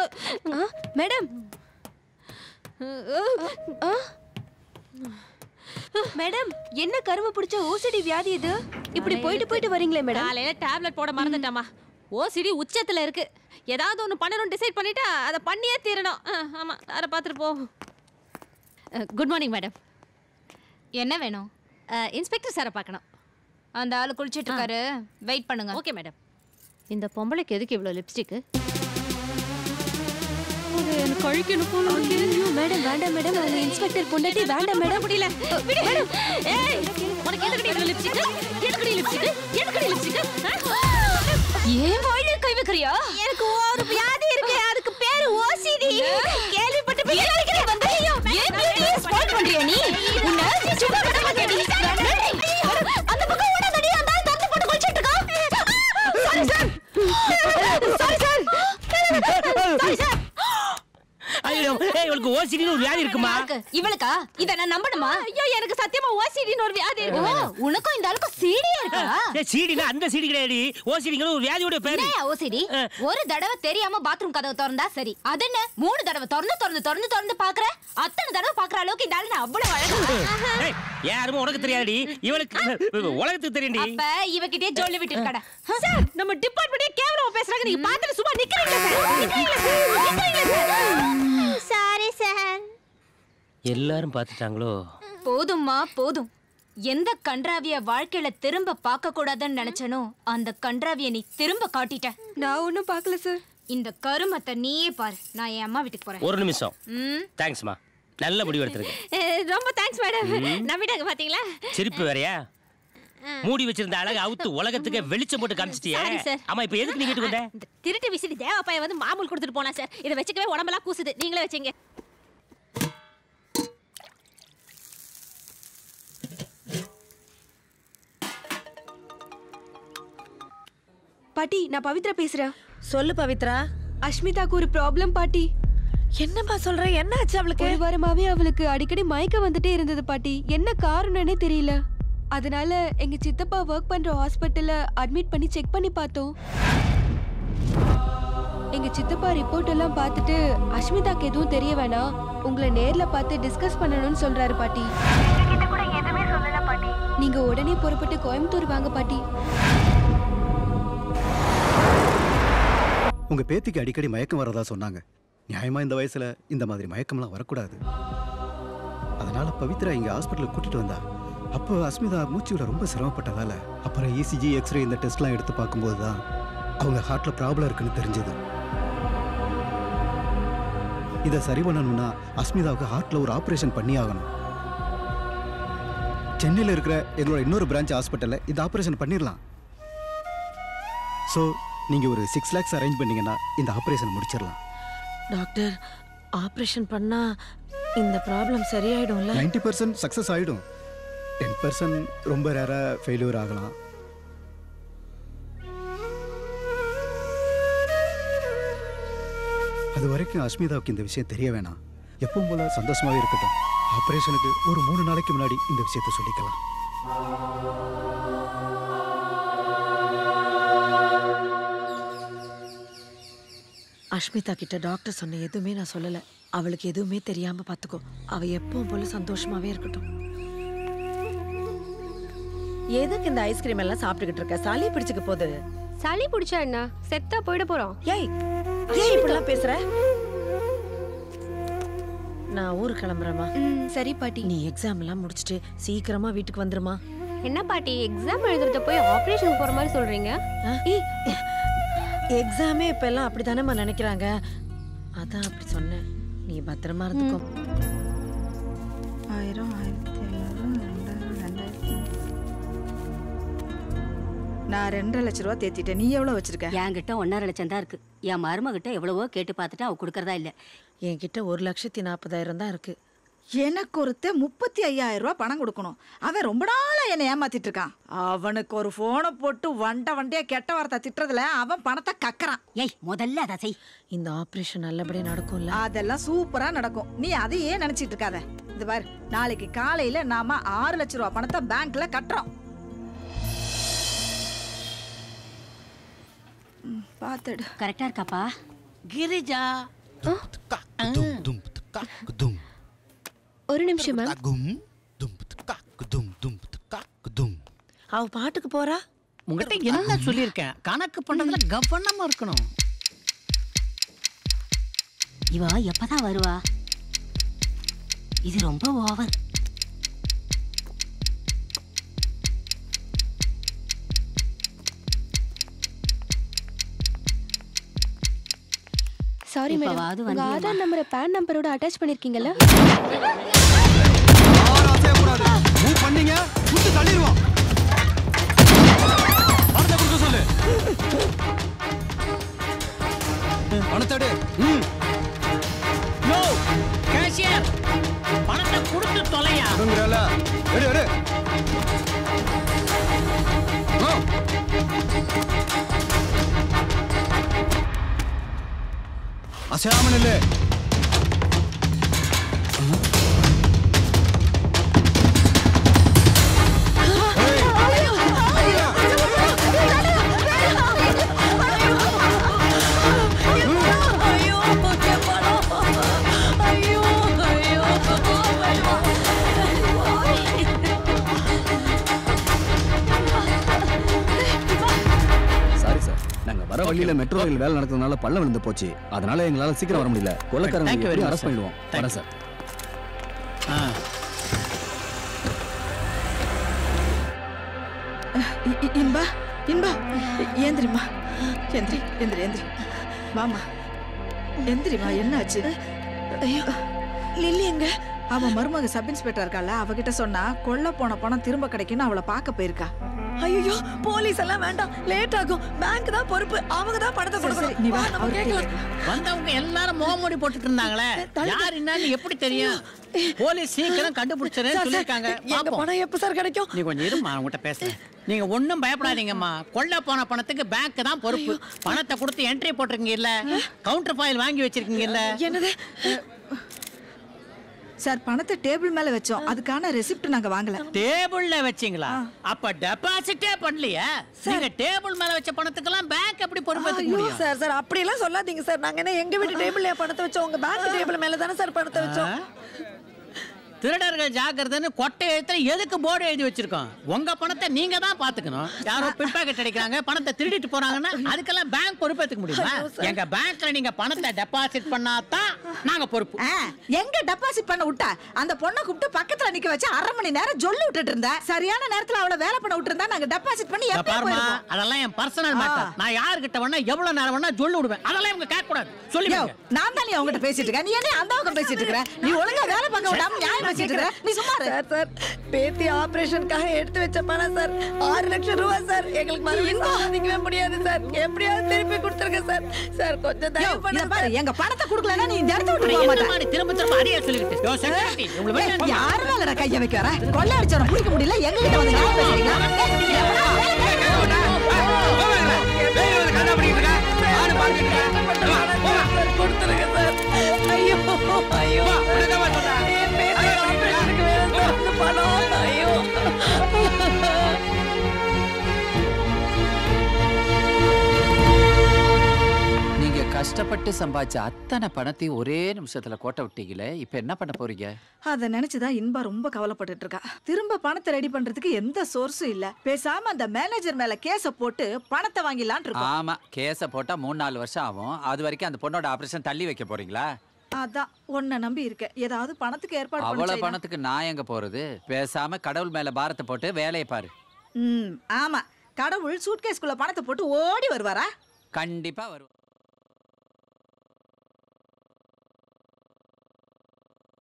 Madam ஆ? Madam என்ன கரும பிடிச்ச ஓசிடி வியாதி இது இப்படி போயிட்டு போயிட்டு வரீங்களே மேடம் காலையில டேப்லெட் போட மறந்துட்டேம்மா ஓசிடி உச்சத்துல இருக்கு ஏதாவது ஒன்று பண்ணணும் டிசைட் பண்ணிட்டா அதை பண்ணியே தீரணும் ஆ, ஆமா அதை பார்த்துட்டு போ குட் மார்னிங் மேடம் என்ன வேணும் இன்ஸ்பெக்டர் சாரை பார்க்கணும் அந்த ஆளு குளிச்சிட்டு இருக்காரு வெயிட் பண்ணுங்க ஓகே மேடம் இந்த பொம்பளைக்கு எதுக்கு இவ்வளோ லிப்ஸ்டிக்கு எனக்கு கழிக்கணும் போல இருக்கு. ஐயோ, மேடம் வேண்டாம் மேடம் அவங்க இன்ஸ்பெக்டர் பொண்டாட்டி வேண்டாம் மேடம் முடியல விடு. ஏய் உனக்கு எதுக்குடி இவ்வளோ லிப்ஸ்டிக் எதுக்குடி லிப்ஸ்டிக் எதுக்குடி லிப்ஸ்டிக் ஏன் வாயில கை வைக்கிறியா எனக்கு ஒரு வியாதி இருக்கு அதுக்கு பேரு ஓசிடி கேள்விப்பட்டு போய் வந்து ஏன் beauty-ய spoil பண்றியா நீ உன்னை சும்மா விட மாட்டேடி அந்த பக்கம் ஓடாதடி அந்த ஆள் தந்து போட்டு குளிச்சிட்டு இருக்கான் sorry sir sorry sir sorry sir ஐயோ ஏய் இவளுக்கு ஓசிடின்னு ஒரு வியாதி இருக்குமா யாருக்கு? இவளுக்கா இத நான் நம்பணுமா ஐயோ எனக்கு சத்தியமா ஓசிடின்னு ஒரு வியாதி ஓ இருக்கு உனக்கும் இந்த ஆளுக்கும் சீடியா இருக்கா ஏய் சீடினா அந்த சீடி கிடையாது ஓசிடிங்கிற ஒரு வியாதியோட பேரு என்ன ஓசிடி ஒரு தடவை தெரியாம பாத்ரூம் கதவு திறந்தா சரி அது என்ன மூணு தடவை திறந்து திறந்து திறந்து திறந்து பாக்குற அத்தனை தடவை பாக்குற அளவுக்கு இந்த ஆளு நான் அவ்வளவு அழகா ஏய் யாருமே உனக்கு தெரியாதுடி இவளுக்கு உலகத்துக்கு தெரியும்டி அப்ப இவகிட்டே ஜொல்லி விட்டு இருக்கடா சார் நம்ம டிபார்ட்மெண்ட்டே கேவலமா பேசுறாங்க நீங்க பார்த்துட்டு சும்மா நிக்கிறீங்க சார் நிக்கிறீங்க சார் நிக்கிறீங்க சார் சாரி சார் எல்லாரும் பார்த்துட்டாங்களோ போதும்மா போதும் எந்த கன்றாவிய வாழ்க்கையில திரும்ப பார்க்க கூடாதுன்னு நினைச்சனோ அந்த கன்றாவிய நீ திரும்ப காட்டிட்ட நான் ஒன்றும் பார்க்கல சார் இந்த கருமத்தை நீயே பாரு நான் என் அம்மா வீட்டுக்கு போறேன் ஒரு நிமிஷம் ம் தேங்க்ஸ்மா நல்ல முடிவு எடுத்திருக்கேன் ரொம்ப தேங்க்ஸ் மேடம் நம்பிட்டாங்க பாத்தீங்களா சிரிப்பு வேறயா மூடி வச்சிருந்த அழகு அவுத்து உலகத்துக்கு வெளிச்சம் போட்டு காமிச்சிட்டியே Sorry, sir. ஆமா இப்ப எதுக்கு நீ வீட்டுக்கு வந்த இந்த திருட்டு விசிறி தேவா பையன் வந்து மாமூல் கொடுத்துட்டு போனா சார் இதை வச்சுக்கவே உடம்பெல்லாம் கூசுது நீங்களே வச்சீங்க பாட்டி நான் பவித்ரா பேசுறேன் சொல்லு பவித்ரா அஷ்மிதாக்கு ஒரு ப்ராப்ளம் பாட்டி என்னம்மா சொல்ற என்ன ஆச்சு அவளுக்கு ஒரு வாரமாவே அவளுக்கு அடிக்கடி மயக்கம் வந்துட்டே இருந்தது பாட்டி என்ன காரணம்னே தெரியல அதனால எங்க சித்தப்பா ஒர்க் பண்ற ஹாஸ்பிட்டல்ல அட்மிட் பண்ணி செக் பண்ணி பார்த்தோம் எங்க சித்தப்பா ரிப்போர்ட் எல்லாம் பார்த்துட்டு அஷ்மிதாக்கு எதுவும் தெரிய வேணாம் உங்களை நேர்ல பார்த்து டிஸ்கஸ் பண்ணணும்னு சொல்றாரு பாட்டி நீங்க உடனே புறப்பட்டு கோயம்புத்தூர் வாங்க பாட்டி உங்க பேத்திக்கு அடிக்கடி மயக்கம் வரதா சொன்னாங்க நியாயமா இந்த வயசுல இந்த மாதிரி மயக்கம்லாம் வரக்கூடாது அதனால பவித்ரா இங்க ஹாஸ்பிட்டலுக்கு கூட்டிட்டு வந்தா அப்போ அஸ்மிதா மூச்சுல ரொம்ப சிரமப்பட்டதால அப்புறம் இசிஜி எக்ஸ்ரே இந்த டெஸ்ட்லாம் எடுத்து பார்க்கும்போது தான் அவங்க ஹார்ட்ல ப்ராப்ளம் இருக்குன்னு தெரிஞ்சது இதை சரி பண்ணணும்னா அஸ்மிதாவுக்கு ஹார்ட்ல ஒரு ஆபரேஷன் பண்ணி ஆகணும் சென்னையில் இருக்கிற எங்களோட இன்னொரு பிரான்ச் ஹாஸ்பிட்டலில் இந்த ஆபரேஷன் பண்ணிடலாம் ஸோ நீங்கள் ஒரு சிக்ஸ் லேக்ஸ் அரேஞ்ச் பண்ணீங்கன்னா இந்த ஆபரேஷன் முடிச்சிடலாம் டாக்டர் ஆபரேஷன் பண்ணா இந்த ப்ராப்ளம் சரியாயிடும்ல நைன்டி பர்சன்ட் சக்ஸஸ் ஆகிடும் டென் பர்சன்ட் ரொம்ப ரேராக ஃபெயிலியர் ஆகலாம் அது வரைக்கும் அஸ்மிதாவுக்கு இந்த விஷயம் தெரிய வேணாம் எப்பவும் போல சந்தோஷமாவே இருக்கட்டும் ஆபரேஷனுக்கு ஒரு மூணு நாளைக்கு முன்னாடி இந்த விஷயத்தை சொல்லிக்கலாம் அஷ்மிதா கிட்ட டாக்டர் சொன்ன எதுவுமே நான் சொல்லல அவளுக்கு எதுவுமே தெரியாம பாத்துக்கோ அவ எப்பவும் போல சந்தோஷமாவே இருக்கட்டும் எதுக்கு இந்த ஐஸ்கிரீம் எல்லாம் சாப்பிட்டுக்கிட்டு இருக்க சளி பிடிச்சுக்க போகுது சளி பிடிச்சா என்ன செத்தா போயிட போறோம் ஏய் ஏன் இப்படிலாம் பேசுற நான் ஊருக்கு கிளம்புறேம்மா ம், சரி பாட்டி நீ எக்ஸாம் எல்லாம் முடிச்சிட்டு சீக்கிரமா வீட்டுக்கு வந்துருமா என்ன பாட்டி எக்ஸாம் எழுதுறத போய் ஆபரேஷன் போற மாதிரி சொல்றீங்க எக்ஸாமே இப்ப எல்லாம் அப்படித்தானேம்மா நினைக்கிறாங்க அதான் அப்படி சொன்னேன் நீ பத்திரமா இருந்துக்கோ ஆயிரம் ஆயிரத்தி ஐநூறு ரெண்டாயிரம் ரெண்டாயிரத்தி நான் ரெண்டரை லட்ச ரூபா தேத்திட்டேன் நீ எவ்வளவு வச்சிருக்க என்கிட்ட ஒன்னரை லட்சம் தான் இருக்கு என் மருமகிட்ட எவ்வளவோ கேட்டு பார்த்துட்டு அவ கொடுக்கறதா இல்ல என்கிட்ட ஒரு லட்சத்தி நாற்பதாயிரம் தான் இருக்கு எனக்கு ஒருத்த முப்பத்தி ஐயாயிரம் ரூபாய் பணம் கொடுக்கணும் அவன் ரொம்ப நாளா என்னை ஏமாத்திட்டு இருக்கான் அவனுக்கு ஒரு போனை போட்டு வண்ட வண்டியா கெட்ட வார்த்தை திட்டுறதுல அவன் பணத்தை கக்கறான் ஏய் முதல்ல அதை செய் இந்த ஆபரேஷன் நல்லபடியா நடக்கும்ல அதெல்லாம் சூப்பரா நடக்கும் நீ அதையே நினைச்சிட்டு இருக்காத இது பாரு நாளைக்கு காலையில நாம ஆறு லட்ச ரூபாய் பணத்தை பேங்க்ல கட்டுறோம் ம், பாத்துடு கரெக்டா இருக்காப்பா கிரிஜா ஒரு நிமிஷம் மேம் அவ பாட்டுக்கு போறா உங்ககிட்ட என்ன சொல்லியிருக்கேன் கணக்கு பண்றதுல கவனமா இருக்கணும் இவ எப்பதான் வருவா இது ரொம்ப ஓவர் சாரி மேடம் இப்பவாவது உங்க வந்தியம்மா. ஆதார் நம்பரை பேன் நம்பரோட அட்டாச் பண்ணிருக்கீங்கல்ல மூவ் பண்ணீங்க சுட்டு தள்ளிடுவோம் பணத்தை கொடுக்க சொல்லு பணத்தோடு ம் யோ கேஷியர் பணத்தை கொடுத்து தொலையா கொடுங்கறல எடு எடு ஓ அசையாமல் இல்லை சாரி சார் நாங்க வர வழியில மெட்ரோ ரயில் வேலை நடக்கிறதுனால பள்ளம் விழுந்து போச்சு அதனால எங்களால சீக்கிரம் வர முடியல Thank கொள்ளக்காரங்க you very எப்படி much, அரெஸ்ட் sir. பண்ணிடுவோம் Thank வரேன் you. சார் ஆ இ- இ- இன்பா இன்பா எ- ஏந்திரிம்மா எந்திரி எந்திரி எந்திரி வாமா எந்திரிம்மா என்னாச்சு ஐயோ லில்லி எங்க அவ மருமக சப் இன்ஸ்பெக்டர் இருக்கால அவகிட்ட சொன்னா கொள்ள போன பணம் திரும்ப கிடைக்கும்னு அவளை பார்க்க போயிருக்கா ஐயோ போலீஸ் எல்லாம் வேண்டாம் லேட் ஆகும் பேங்க் தான் பொறுப்பு அவங்க தான் பணத்தை சரி, சரி, நீ வா, கொடுக்கணும் வா, நம்ம அவர்கிட்ட கேட்கலாம் கேட்கலாம். வந்தவங்க எல்லாரும் முகமூடி போட்டுட்டு இருந்தாங்களே யார் என்னன்னு எப்படி தெரியும் போலீஸ் சீக்கிரம் கண்டுபிடிச்சிருன்னு சார், சொல்லிருக்காங்க சார், எங்க பாப்போம். பணம் எப்ப சார் கிடைக்கும் நீ கொஞ்சம் இருமா உங்ககிட்ட பேசுறேன் நீங்க ஒண்ணும் பயப்படாதீங்கம்மா கொள்ள போன பணத்துக்கு பேங்க் தான் பொறுப்பு பணத்தை கொடுத்து என்ட்ரி போட்டிருக்கீங்க இல்ல கவுண்டர் ஃபைல் வாங்கி வச்சிருக்கீங்க இல்ல என்னது சார் பணத்தை டேபிள் மேல வச்சோம் அதுக்கான ரெசிப்ட் நாங்க வாங்கல டேபிள்ல வச்சீங்களா அப்ப டெபாசிட்டே பண்ணலையா நீங்க டேபிள் மேல வச்ச பணத்துக்கெல்லாம் பேங்க் எப்படி பொறுப்பேத்துக்க ஐயோ முடியும் சார் சார் அப்படி எல்லாம் சொல்லாதீங்க சார் நாங்க என்ன எங்க வீட்டு டேபிள்ல பணத்தை வச்சோம் உங்க பேங்க் டேபிள் மேல தானே சார் பணத்தை வச்சோம் திருடர்கள் ஜாக்கிரதைன்னு கொட்டை எழுத்துல எதுக்கு போர்டு எழுதி வச்சிருக்கோம் உங்க பணத்தை நீங்க தான் பாத்துக்கணும் யாரோ பிட் பாக்கெட் அடிக்கிறாங்க பணத்தை திருடிட்டு போறாங்கன்னா அதுக்கெல்லாம் பேங்க் பொறுப்பேத்துக்க முடியுமா எங்க பேங்க்ல நீங்க பணத்தை டெபாசிட் பண்ணாதான் நாங்க பொறுப்பு ஆ, எங்க டெபாசிட் பண்ண விட்டா அந்த பொண்ணை கூப்பிட்டு பக்கத்துல நிக்க வச்சு அரை மணி நேரம் சொல்லி விட்டுட்டு இருந்தா சரியான நேரத்துல அவளை வேலை பண்ண விட்டுருந்தா நாங்க டெபாசிட் பண்ணி இத எப்பயும் பாருமா போயிருப்போம். அதெல்லாம் என் பர்சனல் மேட்டர் நான் யார்கிட்ட வேணா எவ்வளவு நேரம் வேணா சொல்லி விடுவேன் அதெல்லாம் இவங்க கேட்க கூடாது சொல்லி யோ, நான் தான் நீ அவங்ககிட்ட பேசிட்டு இருக்க நீ என்ன அந்த பக்கம் பேசிட்டு இருக்கிற நீ ஒழுங்கா வேலை பார்க்க விடாம நியாயம் பேசிட்டு இருக்கிற நீ சும்மா இரு. சார் சார் பேத்தி ஆபரேஷனுக்காக எடுத்து வச்ச பணம் சார் ஆறு லட்சம் ரூபாய் சார் எங்களுக்கு மறுபடியும் சமாளிக்கவே முடியாது சார் எப்படியாவது திருப்பி கொடுத்துருங்க சார் சார் கொஞ்சம் யோ, தயவு இத பண்ணுங்க பாரு சார். எங்க பணத்தை குடுக்கலன்னா நீ இந்த இடத்த விட்டு போக என்ன மாட்ட மாதிரி திரும்ப திரும்ப அதையே சொல்லிக்கிட்டு யோ, security, உங்களை ஏய், வெளியே யாரு மேல நான் கைய வைக்க வர கொள்ள அடிச்சவன பிடிக்க முடியல எங்க கிட்ட வந்து நியாயம் பேசுறீங்களா ஏய், எவனா வேலை கேட்க விட்டா? கொடுத்துருங்க சார் ஐயோ ஐயோ என் பேத்தி ஆபரேஷனுக்கு வேணும் சார் இந்த பணம் ஐயோ நீங்க கஷ்டப்பட்டு சம்பாதிச்ச அத்தனை பணத்தையும் ஒரே நிமிஷத்துல கோட்டை விட்டீங்களே இப்ப என்ன பண்ண போறீங்க அத நினைச்சுதான் இன்பா ரொம்ப கவலைப்பட்டுட்டு இருக்கா திரும்ப பணத்தை ரெடி பண்றதுக்கு எந்த சோர்ஸும் இல்ல பேசாம அந்த மேனேஜர் மேல கேஸ போட்டு பணத்தை வாங்கிடலாம்னு இருக்கோம் ஆமா கேஸ போட்டா மூணு நாலு வருஷம் ஆகும் அது வரைக்கும் அந்த பொண்ணோட ஆபரேஷன் தள்ளி வைக்க போறீங்களா அதான் உன்னை நம்பி இருக்க ஏதாவது பணத்துக்கு ஏற்பாடு பண்ணு அவ்வளவு செய்யலாம். பணத்துக்கு நான் எங்க போறது பேசாம கடவுள் மேல பாரத்தை போட்டு வேலையை பாரு ம் ஆமா கடவுள் சூட்கேஸ்குள்ள பணத்தை போட்டு ஓடி வருவாரா கண்டிப்பா வரும்